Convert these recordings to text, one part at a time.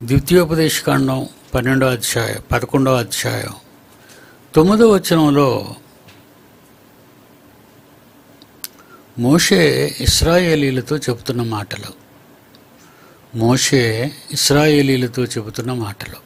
ద్వితీయోపదేశకాండం పన్నెండో అధ్యాయం పదకొండవ అధ్యాయం తొమ్మిదో వచనంలో మోషే ఇస్రాయేలీలతో చెబుతున్న మాటలు మోషే ఇస్రాయేలీలతో చెబుతున్న మాటలు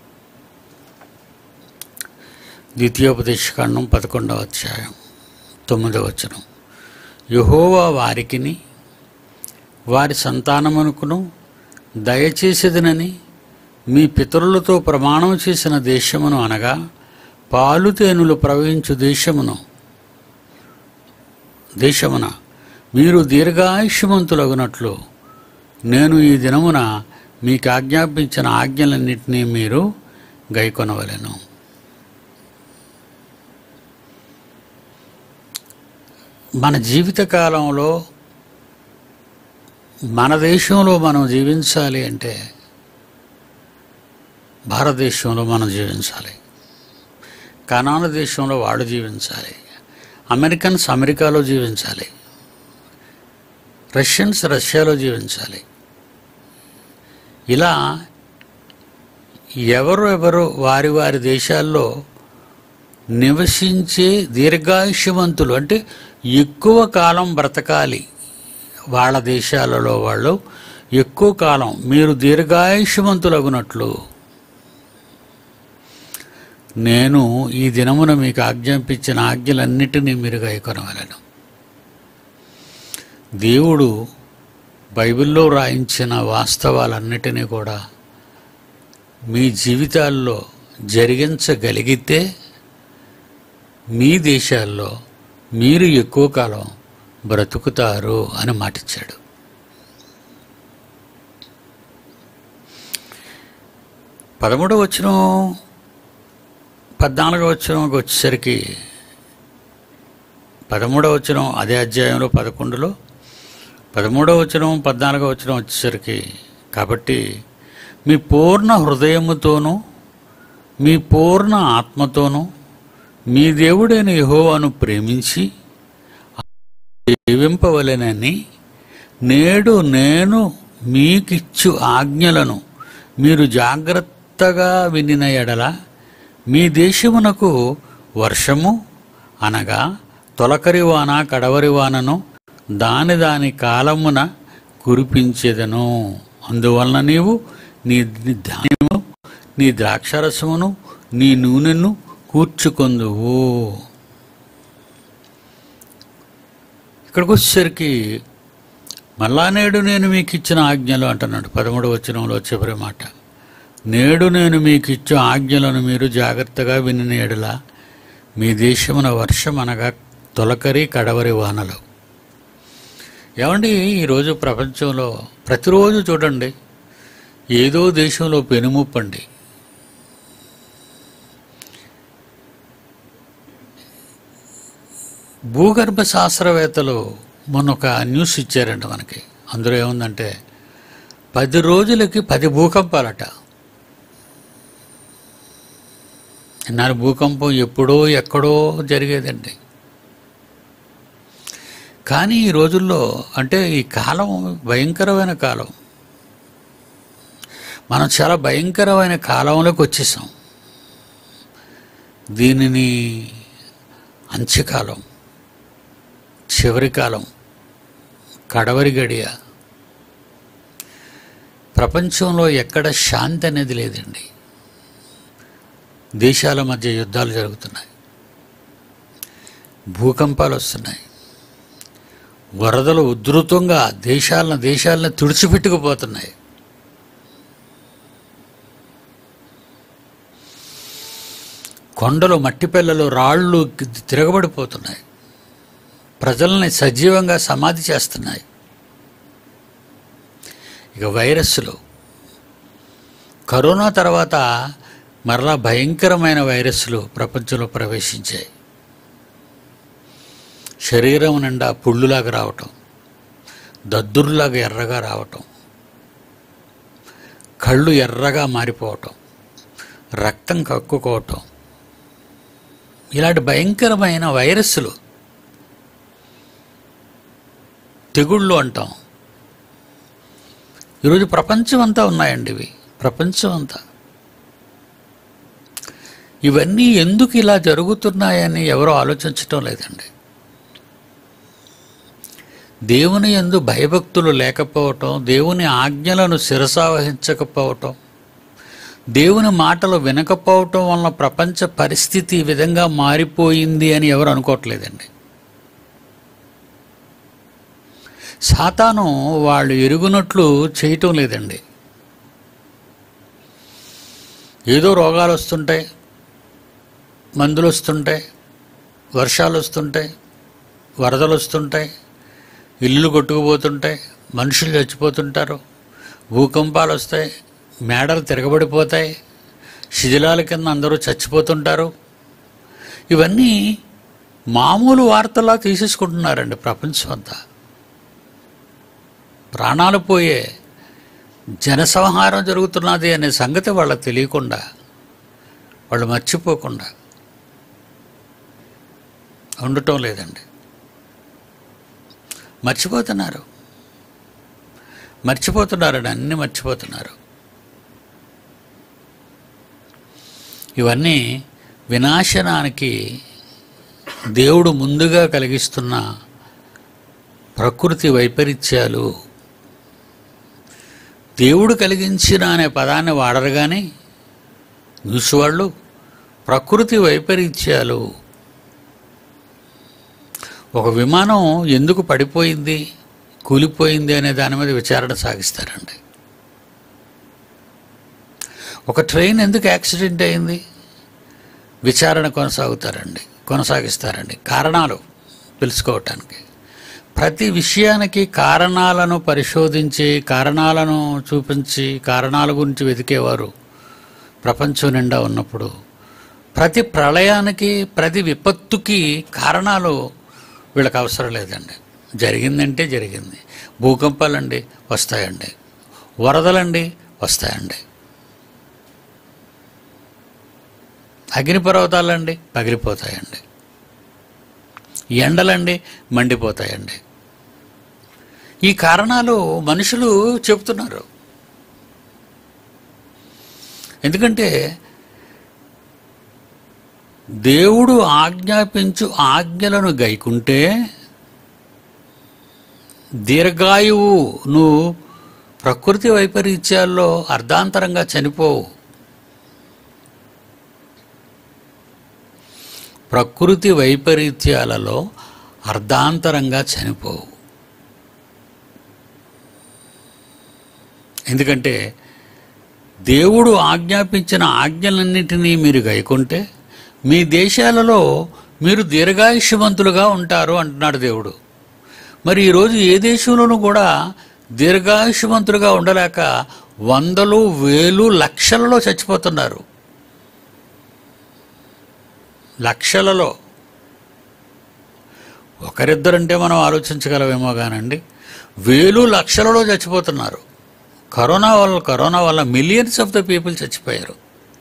ద్వితీయోపదేశకాండం పదకొండవ అధ్యాయం తొమ్మిదవ వచనం యహోవా వారికిని వారి సంతానమునకును దయచేసేదనని మీ పితరులతో ప్రమాణం చేసిన దేశమును అనగా పాలు తేనెలు ప్రవహించు దేశమును దేశమున మీరు దీర్ఘాయుష్యమంతులగునట్లు నేను ఈ దినమున మీకు ఆజ్ఞాపించిన ఆజ్ఞలన్నింటినీ మీరు గైకొనవలెను మన జీవిత కాలంలో మన దేశంలో మనం జీవించాలి అంటే భారతదేశంలో మనం జీవించాలి కనాన దేశంలో వాడు జీవించాలి అమెరికన్స్ అమెరికాలో జీవించాలి రష్యన్స్ రష్యాలో జీవించాలి ఇలా ఎవరు ఎవరు వారి వారి దేశాల్లో నివసించే దీర్ఘాయుష్యవంతులు అంటే ఎక్కువ కాలం బ్రతకాలి వాళ్ళ దేశాలలో వాళ్ళు ఎక్కువ కాలం మీరు దీర్ఘాయుష్యవంతులగునట్లు నేను ఈ దినమున మీకు ఆజ్ఞాపించిన ఆజ్ఞలన్నిటినీ మీరు గైకొనవలను దేవుడు బైబిల్లో రాయించిన వాస్తవాలన్నిటినీ కూడా మీ జీవితాల్లో జరిగించగలిగితే మీ దేశాల్లో మీరు ఎక్కువ కాలం బ్రతుకుతారు అని మాటిచ్చాడు పదమూడవ వచ్చిన పద్నాలుగో వచ్చినకి వచ్చేసరికి పదమూడవ వచనం అదే అధ్యాయంలో పదకొండులో పదమూడవ వచనం పద్నాలుగో వచనం వచ్చేసరికి కాబట్టి మీ పూర్ణ హృదయముతోనూ మీ పూర్ణ ఆత్మతోనూ మీ దేవుడైన యెహోవాను ప్రేమించి జీవింపవలెనని నేడు నేను మీకిచ్చు ఆజ్ఞలను మీరు జాగ్రత్తగా వినిన ఎడల మీ దేశమునకు వర్షము అనగా తొలకరి వాన కడవరి వానను దాని దాని కాలమున కురిపించేదను అందువలన నీవు నీ ధాన్యము నీ ద్రాక్షరసమును నీ నూనెను కూర్చుకొందువు ఇక్కడికి వచ్చేసరికి మళ్ళా నేడు నేను మీకు ఇచ్చిన ఆజ్ఞలు అంటున్నాడు పదమూడవ వచనంలో చివరి మాట నేడు నేను మీకు ఇచ్చే ఆజ్ఞలను మీరు జాగ్రత్తగా విని ఎడల మీ దేశమున వర్షం అనగా తొలకరి కడవరి వానలు ఏమండి ఈరోజు ప్రపంచంలో ప్రతిరోజు చూడండి ఏదో దేశంలో పెనుముప్పండి భూగర్భ శాస్త్రవేత్తలు మొన్న ఒక న్యూస్ ఇచ్చారంట మనకి అందులో ఏముందంటే పది రోజులకి పది భూకంపాలట ఇన్నాళ్ళు భూకంపం ఎప్పుడో ఎక్కడో జరిగేదండి కానీ ఈ రోజుల్లో అంటే ఈ కాలం భయంకరమైన కాలం మనం చాలా భయంకరమైన కాలంలోకి వచ్చేసాం దీనిని అంత్యకాలం చివరి కాలం కడవరి గడియ ప్రపంచంలో ఎక్కడ శాంతి అనేది లేదండి దేశాల మధ్య యుద్ధాలు జరుగుతున్నాయి భూకంపాలు వస్తున్నాయి వరదలు ఉధృతంగా దేశాలను దేశాలను తుడిచిపెట్టుకుపోతున్నాయి కొండలు మట్టి పిల్లలు రాళ్ళు తిరగబడిపోతున్నాయి ప్రజల్ని సజీవంగా సమాధి చేస్తున్నాయి ఇక వైరస్లు కరోనా తర్వాత మరలా భయంకరమైన వైరస్లు ప్రపంచంలో ప్రవేశించాయి శరీరం నిండా పుళ్ళులాగా రావటం దద్దుర్లాగా ఎర్రగా రావటం కళ్ళు ఎర్రగా మారిపోవటం రక్తం కక్కుకోవటం ఇలాంటి భయంకరమైన వైరస్లు తెగుళ్ళు అంటాం ఈరోజు ప్రపంచం అంతా ఉన్నాయండి ఇవి ప్రపంచం అంతా ఇవన్నీ ఎందుకు ఇలా జరుగుతున్నాయని ఎవరో ఆలోచించటం లేదండి దేవుని యందు భయభక్తులు లేకపోవటం దేవుని ఆజ్ఞలను శిరసావహించకపోవటం దేవుని మాటలు వినకపోవటం వలన ప్రపంచ పరిస్థితి ఈ విధంగా మారిపోయింది అని ఎవరు అనుకోవట్లేదండి సాతాను వాళ్ళు ఎరుగునట్లు చేయటం లేదండి ఏదో రోగాలు వస్తుంటాయి మందులు వస్తుంటాయి వర్షాలు వస్తుంటాయి వరదలు వస్తుంటాయి ఇల్లులు కొట్టుకుపోతుంటాయి మనుషులు చచ్చిపోతుంటారు భూకంపాలు వస్తాయి మేడలు తిరగబడిపోతాయి శిథిలాల కింద అందరూ చచ్చిపోతుంటారు ఇవన్నీ మామూలు వార్తలా తీసేసుకుంటున్నారండి ప్రపంచం అంతా ప్రాణాలు పోయే జనసంహారం జరుగుతున్నది అనే సంగతి వాళ్ళకి తెలియకుండా వాళ్ళు మర్చిపోకుండా ఉండటం లేదండి మర్చిపోతున్నారు మర్చిపోతున్నారండి అన్నీ మర్చిపోతున్నారు ఇవన్నీ వినాశనానికి దేవుడు ముందుగా కలిగిస్తున్న ప్రకృతి వైపరీత్యాలు దేవుడు కలిగించిన అనే పదాన్ని వాడరు కానీ న్యూస్ వాళ్ళు ప్రకృతి వైపరీత్యాలు ఒక విమానం ఎందుకు పడిపోయింది కూలిపోయింది అనే దాని మీద విచారణ సాగిస్తారండి ఒక ట్రైన్ ఎందుకు యాక్సిడెంట్ అయింది విచారణ కొనసాగుతారండి కొనసాగిస్తారండి కారణాలు తెలుసుకోవటానికి ప్రతి విషయానికి కారణాలను పరిశోధించి కారణాలను చూపించి కారణాల గురించి వెతికేవారు ప్రపంచం నిండా ఉన్నప్పుడు ప్రతి ప్రళయానికి ప్రతి విపత్తుకి కారణాలు వీళ్ళకి అవసరం లేదండి జరిగిందంటే జరిగింది భూకంపాలండి వస్తాయండి వరదలండి వస్తాయండి అగ్నిపర్వతాలండి పగిలిపోతాయండి ఎండలండి మండిపోతాయండి ఈ కారణాలు మనుషులు చెబుతున్నారు ఎందుకంటే దేవుడు ఆజ్ఞాపించు ఆజ్ఞలను గైకుంటే దీర్ఘాయువు నువ్వు ప్రకృతి వైపరీత్యాల్లో అర్ధాంతరంగా చనిపోవు ప్రకృతి వైపరీత్యాలలో అర్ధాంతరంగా చనిపోవు ఎందుకంటే దేవుడు ఆజ్ఞాపించిన ఆజ్ఞలన్నింటినీ మీరు గైకుంటే మీ దేశాలలో మీరు దీర్ఘాయుష్యవంతులుగా ఉంటారు అంటున్నాడు దేవుడు మరి ఈరోజు ఏ దేశంలోనూ కూడా దీర్ఘాయుష్యవంతులుగా ఉండలేక వందలు వేలు లక్షలలో చచ్చిపోతున్నారు లక్షలలో ఒకరిద్దరంటే మనం ఆలోచించగలమేమో కానండి వేలు లక్షలలో చచ్చిపోతున్నారు కరోనా వల్ల కరోనా వల్ల మిలియన్స్ ఆఫ్ ద పీపుల్ చచ్చిపోయారు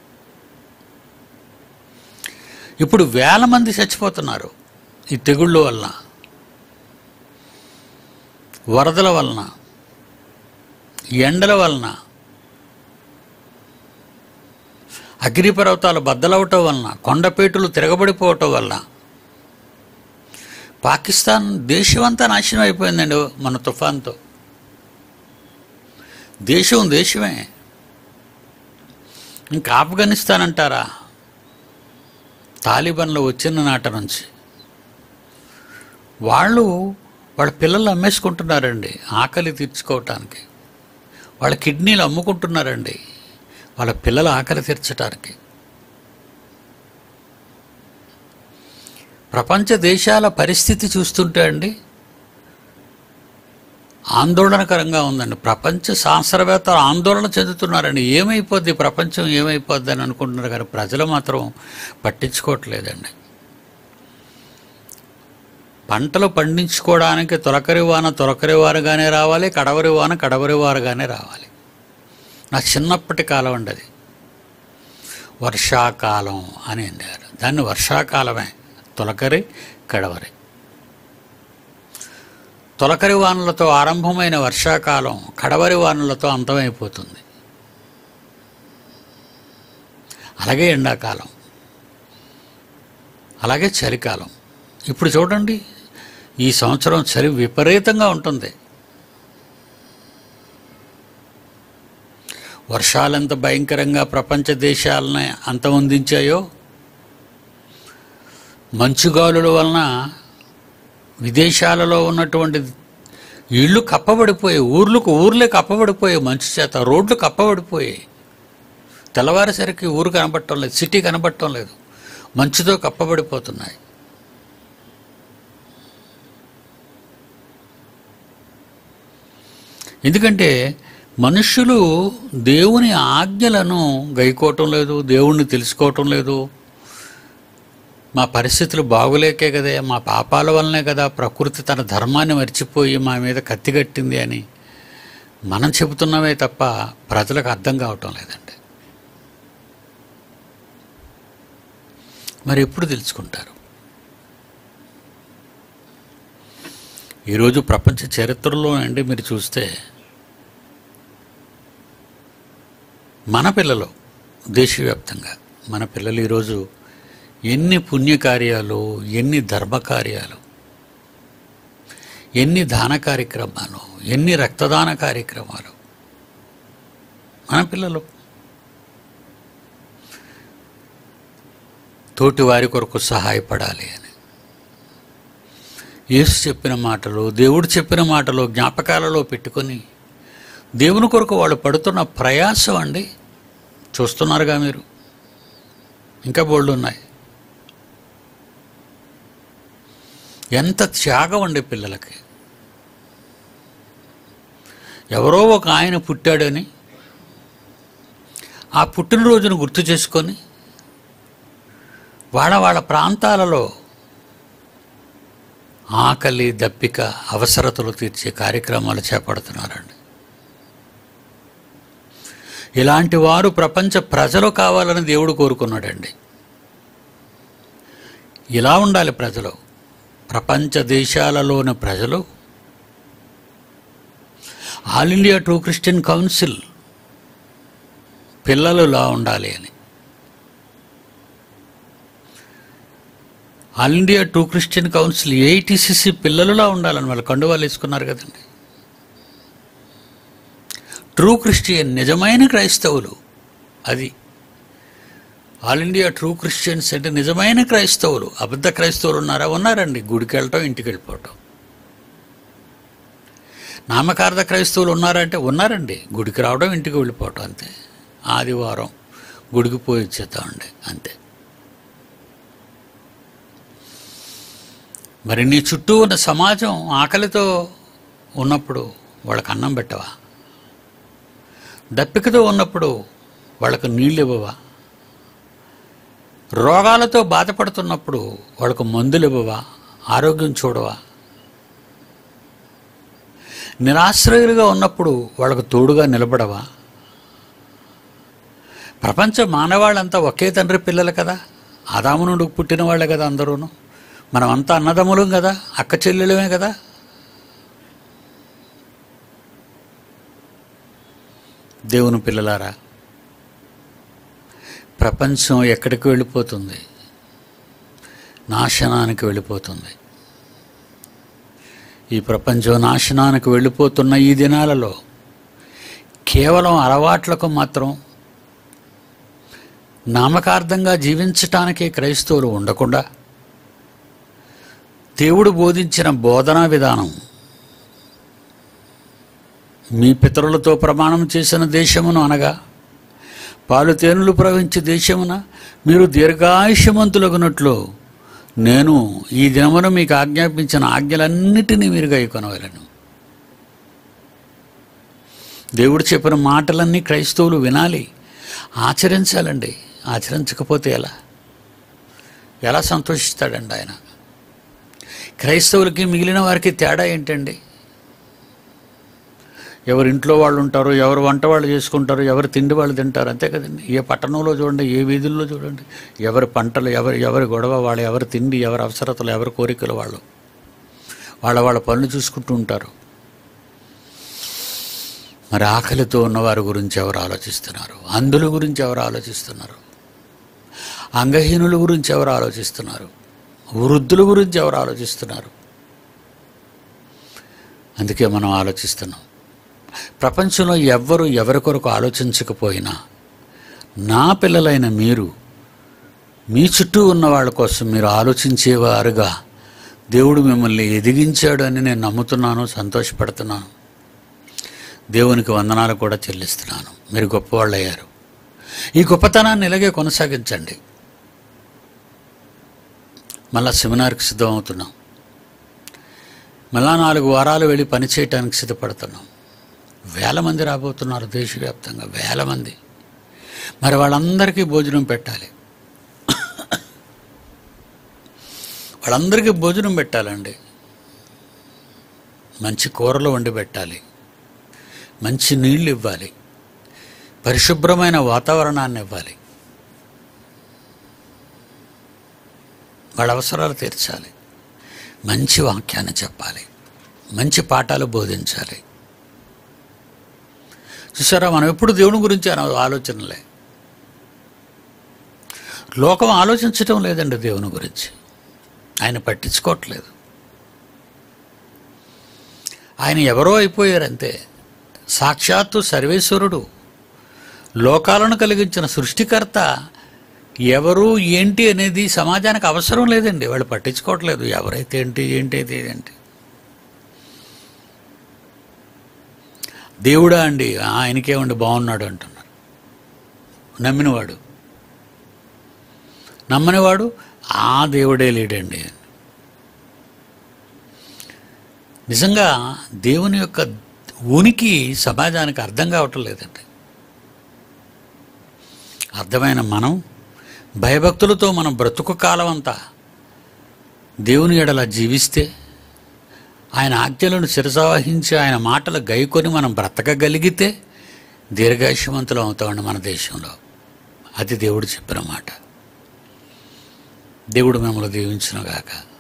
ఇప్పుడు వేల మంది చచ్చిపోతున్నారు ఈ తెగుళ్ళ వలన వరదల వలన ఎండల వలన అగ్నిపర్వతాలు బద్దలవటం వలన కొండపేటులు తిరగబడిపోవటం వలన పాకిస్తాన్ దేశమంతా నాశనం అయిపోయిందండి మన తుఫాన్తో దేశం దేశమే ఇంకా ఆఫ్ఘనిస్తాన్ అంటారా తాలిబన్లు వచ్చిన నాట నుంచి వాళ్ళు వాళ్ళ పిల్లలు అమ్మేసుకుంటున్నారండి ఆకలి తీర్చుకోవటానికి వాళ్ళ కిడ్నీలు అమ్ముకుంటున్నారండి వాళ్ళ పిల్లల ఆకలి తీర్చడానికి ప్రపంచ దేశాల పరిస్థితి చూస్తుంటే అండి ఆందోళనకరంగా ఉందండి ప్రపంచ శాస్త్రవేత్తలు ఆందోళన చెందుతున్నారండి ఏమైపోద్ది ప్రపంచం ఏమైపోద్ది అని అనుకుంటున్నారు కానీ ప్రజలు మాత్రం పట్టించుకోవట్లేదండి పంటలు పండించుకోవడానికి తొలకరి వాన తొలకరి వారుగానే రావాలి కడవరి వాన కడవరి వారుగానే రావాలి నా చిన్నప్పటి కాలం అండి అది వర్షాకాలం అని అన్నారు దాన్ని వర్షాకాలమే తొలకరి కడవరి తొలకరి వానలతో ఆరంభమైన వర్షాకాలం కడవరి వానలతో అంతమైపోతుంది అలాగే ఎండాకాలం అలాగే చలికాలం ఇప్పుడు చూడండి ఈ సంవత్సరం చలి విపరీతంగా ఉంటుంది వర్షాలెంత భయంకరంగా ప్రపంచ దేశాలని అంతమొందించాయో మంచుగాలుల వలన విదేశాలలో ఉన్నటువంటి ఇళ్ళు కప్పబడిపోయాయి ఊర్లకు ఊర్లే కప్పబడిపోయాయి మంచు చేత రోడ్లు కప్పబడిపోయాయి తెల్లవారేసరికి ఊరు కనబడటం లేదు సిటీ కనబడటం లేదు మంచుతో కప్పబడిపోతున్నాయి ఎందుకంటే మనుష్యులు దేవుని ఆజ్ఞలను గైకోవటం లేదు దేవుణ్ణి తెలుసుకోవటం లేదు మా పరిస్థితులు బాగులేకే కదే మా పాపాల వల్లనే కదా ప్రకృతి తన ధర్మాన్ని మర్చిపోయి మా మీద కత్తిగట్టింది అని మనం చెబుతున్నామే తప్ప ప్రజలకు అర్థం కావటం లేదండి మరి ఎప్పుడు తెలుసుకుంటారు ఈరోజు ప్రపంచ చరిత్రలో అండి మీరు చూస్తే మన పిల్లలు దేశవ్యాప్తంగా మన పిల్లలు ఈరోజు ఎన్ని పుణ్యకార్యాలు ఎన్ని ధర్మకార్యాలు ఎన్ని దాన కార్యక్రమాలు ఎన్ని రక్తదాన కార్యక్రమాలు మన పిల్లలు తోటి వారి కొరకు సహాయపడాలి అని యేసు చెప్పిన మాటలు దేవుడు చెప్పిన మాటలు జ్ఞాపకాలలో పెట్టుకొని దేవుని కొరకు వాళ్ళు పడుతున్న ప్రయాసం అండి చూస్తున్నారుగా మీరు ఇంకా బోళ్ళు ఉన్నాయి ఎంత త్యాగం అండి పిల్లలకి ఎవరో ఒక ఆయన పుట్టాడని ఆ పుట్టినరోజును గుర్తు చేసుకొని వాళ్ళ వాళ్ళ ప్రాంతాలలో ఆకలి దప్పిక అవసరతలు తీర్చే కార్యక్రమాలు చేపడుతున్నారండి ఇలాంటి వారు ప్రపంచ ప్రజలు కావాలని దేవుడు కోరుకున్నాడండి ఇలా ఉండాలి ప్రజలు ప్రపంచ దేశాలలోని ప్రజలు all India true Christian council పిల్లలు ఇలా ఉండాలి అని all India true Christian council AITCC పిల్లలులా ఉండాలని వాళ్ళు కండువాలు వేసుకున్నారు కదండి ట్రూ క్రిస్టియన్ నిజమైన క్రైస్తవులు అది ఆల్ ఇండియా ట్రూ క్రిస్టియన్స్ అంటే నిజమైన క్రైస్తవులు అబద్ధ క్రైస్తవులు ఉన్నారా ఉన్నారండి గుడికి వెళ్ళటం ఇంటికి వెళ్ళిపోవటం నామకార్థ క్రైస్తవులు ఉన్నారంటే ఉన్నారండి గుడికి రావడం ఇంటికి వెళ్ళిపోవటం అంతే ఆదివారం గుడికి పోయి వచ్చేద్దామండి అంతే మరి నీ చుట్టూ ఉన్న సమాజం ఆకలితో ఉన్నప్పుడు వాళ్ళకి అన్నం పెట్టవా దప్పికతో ఉన్నప్పుడు వాళ్ళకు నీళ్ళు ఇవ్వవా రోగాలతో బాధపడుతున్నప్పుడు వాళ్ళకు మందులు ఇవ్వవా ఆరోగ్యం చూడవా నిరాశ్రయులుగా ఉన్నప్పుడు వాళ్ళకు తోడుగా నిలబడవా ప్రపంచ మానవాళ్ళంతా ఒకే తండ్రి పిల్లలు కదా ఆదాము నుండి పుట్టిన వాళ్ళే కదా అందరూను మనమంతా అన్నదమ్ములం కదా అక్క చెల్లెలమే కదా దేవుని పిల్లలారా ప్రపంచం ఎక్కడికి వెళ్ళిపోతుంది నాశనానికి వెళ్ళిపోతుంది ఈ ప్రపంచం నాశనానికి వెళ్ళిపోతున్న ఈ దినాలలో కేవలం అలవాట్లకు మాత్రం నామకార్థంగా జీవించటానికే క్రైస్తవులు ఉండకుండా దేవుడు బోధించిన బోధనా విధానం మీ పితరులతో ప్రమాణం చేసిన దేశమును అనగా పాలు తేనెలు ప్రవహించే దేశమున మీరు దీర్ఘాయుష్యమంతులగునట్లు నేను ఈ దినమున మీకు ఆజ్ఞాపించిన ఆజ్ఞలన్నిటినీ మీరు గైకొనవలను దేవుడు చెప్పిన మాటలన్నీ క్రైస్తవులు వినాలి ఆచరించాలండి ఆచరించకపోతే ఎలా ఎలా సంతోషిస్తాడండి ఆయన క్రైస్తవులకి మిగిలిన వారికి తేడా ఏంటండి ఎవరి ఇంట్లో వాళ్ళు ఉంటారు ఎవరు వంట వాళ్ళు చేసుకుంటారు ఎవరు తిండి వాళ్ళు తింటారు అంతే కదండి ఏ పట్టణంలో చూడండి ఏ వీధుల్లో చూడండి ఎవరి పంటలు ఎవరి ఎవరి గొడవ వాళ్ళు ఎవరి తిండి ఎవరి అవసరతలు ఎవరి కోరికలు వాళ్ళు వాళ్ళ వాళ్ళ పనులు చూసుకుంటూ ఉంటారు మరి ఆకలితో ఉన్నవారి గురించి ఎవరు ఆలోచిస్తున్నారు అందుల గురించి ఎవరు ఆలోచిస్తున్నారు అంగహీనుల గురించి ఎవరు ఆలోచిస్తున్నారు వృద్ధుల గురించి ఎవరు ఆలోచిస్తున్నారు అందుకే మనం ఆలోచిస్తున్నాం ప్రపంచంలో ఎవ్వరు ఎవరి కొరకు ఆలోచించకపోయినా నా పిల్లలైన మీరు మీ చుట్టూ ఉన్న వాళ్ళ కోసం మీరు ఆలోచించేవారుగా దేవుడు మిమ్మల్ని ఎదిగించాడు అని నేను నమ్ముతున్నాను సంతోషపడుతున్నాను దేవునికి వందనాలు కూడా చెల్లిస్తున్నాను మీరు గొప్పవాళ్ళు అయ్యారు ఈ గొప్పతనాన్ని ఇలాగే కొనసాగించండి మళ్ళా సెమినార్కి సిద్ధం అవుతున్నాం మళ్ళా నాలుగు వారాలు వెళ్ళి పని చేయడానికి సిద్ధపడుతున్నాం వేల మంది రాబోతున్నారు దేశవ్యాప్తంగా వేల మంది మరి వాళ్ళందరికీ భోజనం పెట్టాలి వాళ్ళందరికీ భోజనం పెట్టాలండి మంచి కూరలు వండి పెట్టాలి మంచి నీళ్ళు ఇవ్వాలి పరిశుభ్రమైన వాతావరణాన్ని ఇవ్వాలి వాళ్ళ అవసరాలు తీర్చాలి మంచి వాక్యాన్ని చెప్పాలి మంచి పాఠాలు బోధించాలి చూసారా మనం ఎప్పుడు దేవుని గురించి అన- ఆలోచనలే లోకం ఆలోచించటం లేదండి దేవుని గురించి ఆయన పట్టించుకోవట్లేదు ఆయన ఎవరో అయిపోయారంతే సాక్షాత్తు సర్వేశ్వరుడు లోకాలను కలిగించిన సృష్టికర్త ఎవరు ఏంటి అనేది సమాజానికి అవసరం లేదండి వాళ్ళు పట్టించుకోవట్లేదు ఎవరైతే ఏంటి ఏంటి అయితే ఏంటి దేవుడా అండి ఆ, ఆయనకేమండి బాగున్నాడు అంటున్నారు నమ్మినవాడు నమ్మనివాడు ఆ దేవుడే లేడండి నిజంగా దేవుని యొక్క ఉనికి సమాజానికి అర్థం కావటం లేదండి అర్థమైన మనం భయభక్తులతో మనం బ్రతుకు కాలం అంతా దేవుని ఎడల జీవిస్తే ఆయన ఆజ్ఞలను శిరసావహించి ఆయన మాటలు గైకొని మనం బ్రతకగలిగితే దీర్ఘాయుష్యవంతులం అవుతామండి మన దేశంలో అది దేవుడు చెప్పిన మాట దేవుడు మిమ్మల్ని దీవించునుగాక